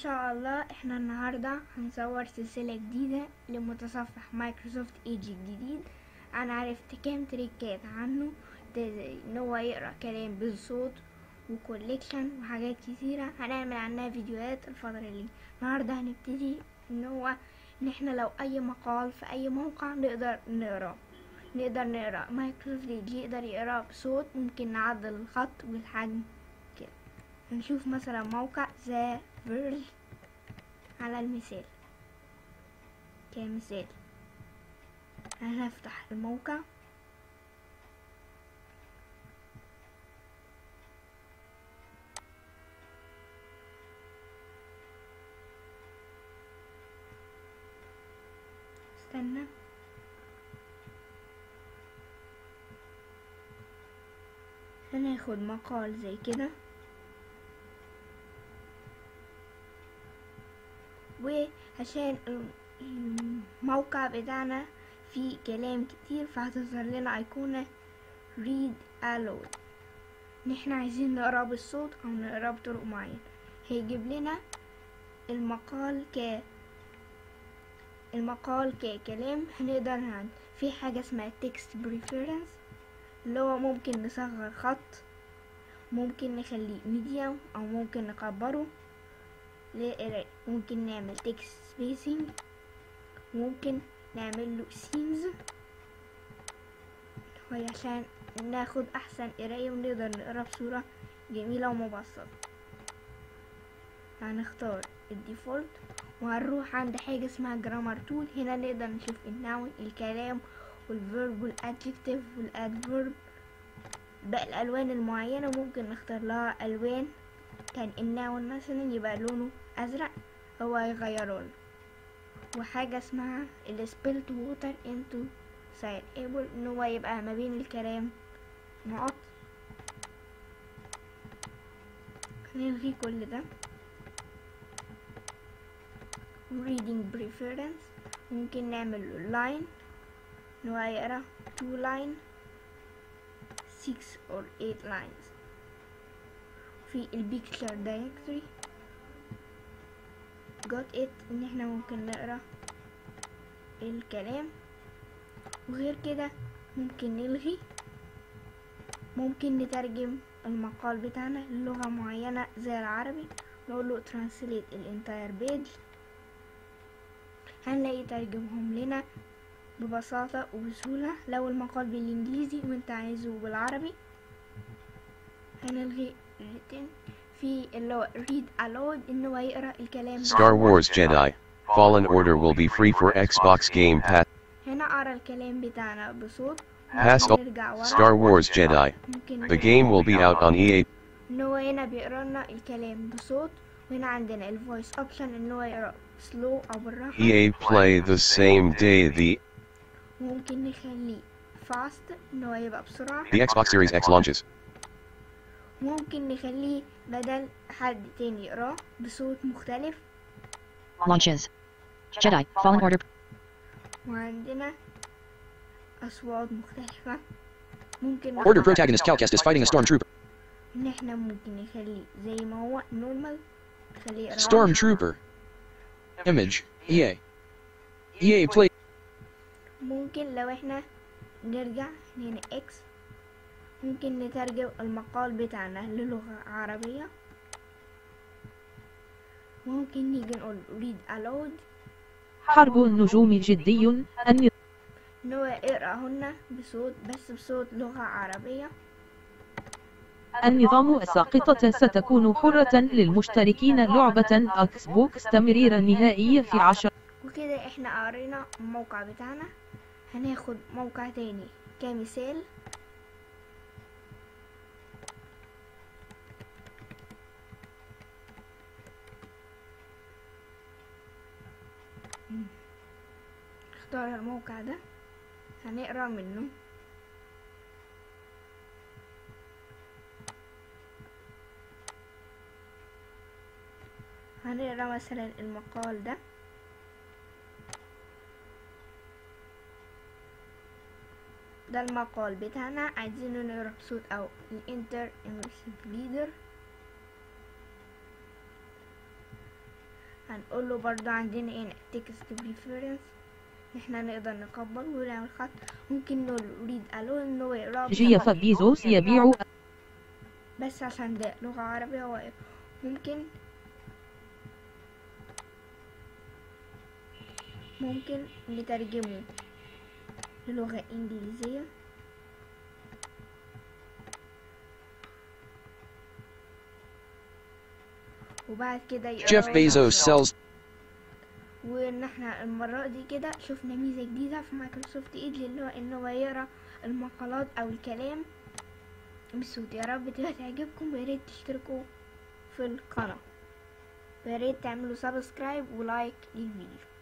شاء الله احنا النهاردة هنصور سلسلة جديدة لمتصفح مايكروسوفت ايدج الجديد انا عرفت كام تريكات عنه زي ان هو يقرأ كلام بالصوت وكوليكشن وحاجات كتيرة هنعمل عنها فيديوهات الفترة اللي النهاردة هنبتدي ان هو ان احنا لو اي مقال في اي موقع نقدر نقراه نقدر نقرا مايكروسوفت ايدج يقدر يقراه بصوت ممكن نعدل الخط والحجم كده هنشوف مثلا موقع ذا فيرج على المثال كمثال هنفتح الموقع استنى هناخد مقال زي كده وعشان الموقع بتاعنا فيه كلام كتير فهتظهر لنا ايقونة read aloud ان احنا عايزين نقرا بالصوت او نقرا بطرق معينة هيجيب لنا المقال ك المقال ككلام هنقدر هن في حاجة اسمها text preference اللي هو ممكن نصغر خط ممكن نخليه ميديوم او ممكن نكبره لقراءة ممكن نعمل text spacing ممكن نعمل له سيمز عشان ناخد احسن قراية ونقدر نقرا بصورة جميلة ومبسطة هنختار الديفولت وهنروح عند حاجة اسمها جرامر تول هنا نقدر نشوف الناون الكلام والفيرب والادجكتيف والادفيرب بقى الالوان المعينة ممكن نختار لها الوان كان الناون مثلا يبقى لونه ازرق هو هيغيره لنا وحاجة اسمها السبيلت ووتر انتو سايد ايبل ان هو يبقى ما بين الكلام نقط نلغي كل ده reading preference ممكن نعمل line ان هو يقرا two line six or eight lines في البيكتشر directory got it ان احنا ممكن نقرا الكلام وغير كده ممكن نلغي ممكن نترجم المقال بتاعنا للغة معينة زي العربي نقول له translate الانتاير بيج هنلاقي ترجمهم لنا ببساطة وبسهولة لو المقال بالانجليزي وانت عايزه بالعربي هنلغي written في اللي هو read aloud ان هو يقرا الكلام Star Wars Jedi Fallen Order will be free for Xbox Game Pass. هنا قرا الكلام بتاعنا بصوت Pass ممكن نرجع ورا Star Wars Jedi. ممكن The game will be out on EA ان هو هنا بيقرا لنا الكلام بصوت وهنا عندنا الفويس اوبشن ان هو يقرا سلو او بالراحه EA Play the same day the ممكن نخليه فاست ان هو يبقى بسرعه the Xbox Series X launches. ممكن نخليه بدل حد تاني يقراه بصوت مختلف Launches. Jedi Fallen Order. وعندنا اصوات مختلفه ممكن Order نختار protagonist Calcast is fighting a stormtrooper. ان احنا ممكن نخليه زي ما هو نورمال نخليه يقراه Stormtrooper. Image. EA. EA Play. ممكن لو احنا نرجع هنا اكس ممكن نترجم المقال بتاعنا للغة عربية ممكن نيجي نقول read aloud حرب النجوم جدي النظام ان هو اقراهن بصوت بس بصوت لغة عربية النظام الساقطة ستكون حرة للمشتركين لعبة أكس بوكس تمرير النهائي في عشر وكده احنا قرينا الموقع بتاعنا هناخد موقع تاني كمثال اختار الموقع ده هنقرا منه هنقرا مثلا المقال ده ده المقال بتاعنا عايزينه نقرا بصوت او الانتر انجلش ليدر هنقول له برضو عندنا هنا text preference احنا نقدر نكبر ونعمل خط ممكن نقول ريد الو ان هو يقرا جي بخط. فبيزوس يبيع بس عشان ده لغة عربية هو ممكن ممكن نترجمه للغة إنجليزية وبعد كده يقرا Jeff Bezos sells وان احنا المرة دي كده شفنا ميزة جديدة في مايكروسوفت ايدج اللي هو ان هو يقرا المقالات او الكلام بصوت يا رب تبقى تعجبكم وياريت تشتركوا في القناة وياريت تعملوا سبسكرايب ولايك للفيديو